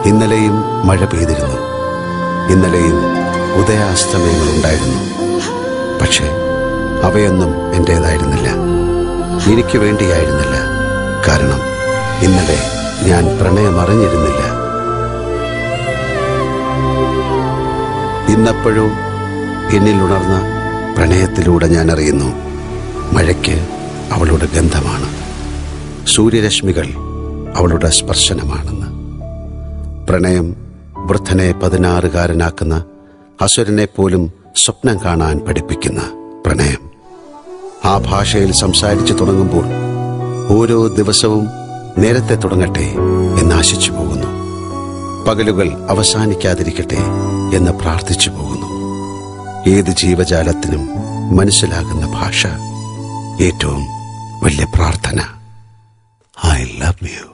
ഇന്നലെയും മഴ പെയ്തിരുന്നു ഇന്നലെയും ഉദയാസ്തമയങ്ങൾ ഉണ്ടായിരുന്നു പക്ഷേ അവയൊന്നും എൻ്റേതായിരുന്നില്ല എനിക്ക് വേണ്ടിയായിരുന്നില്ല കാരണം ഇന്നലെ ഞാൻ പ്രണയമറിഞ്ഞിരുന്നില്ല ഇന്നപ്പോഴോ എന്നിൽ ഉണർന്ന പ്രണയത്തിലൂടെ ഞാൻ അറിയുന്നു മഴയ്ക്ക് അവളുടെ ഗന്ധമാണ് സൂര്യരശ്മികൾ അവളുടെ സ്പർശനമാണെന്ന് പ്രണയം വൃദ്ധനെ പതിനാറുകാരനാക്കുന്ന അസുരനെ പോലും സ്വപ്നം കാണാൻ പഠിപ്പിക്കുന്ന പ്രണയം ആ ഭാഷയിൽ സംസാരിച്ചു തുടങ്ങുമ്പോൾ ഓരോ ദിവസവും നേരത്തെ തുടങ്ങട്ടെ എന്ന് ആശിച്ചു പോകുന്നു പകലുകൾ അവസാനിക്കാതിരിക്കട്ടെ എന്ന് പ്രാർത്ഥിച്ചു പോകുന്നു ഏത് ജീവജാലത്തിനും മനസ്സിലാകുന്ന ഭാഷ ഏറ്റവും വലിയ പ്രാർത്ഥന ഐ ലവ് യു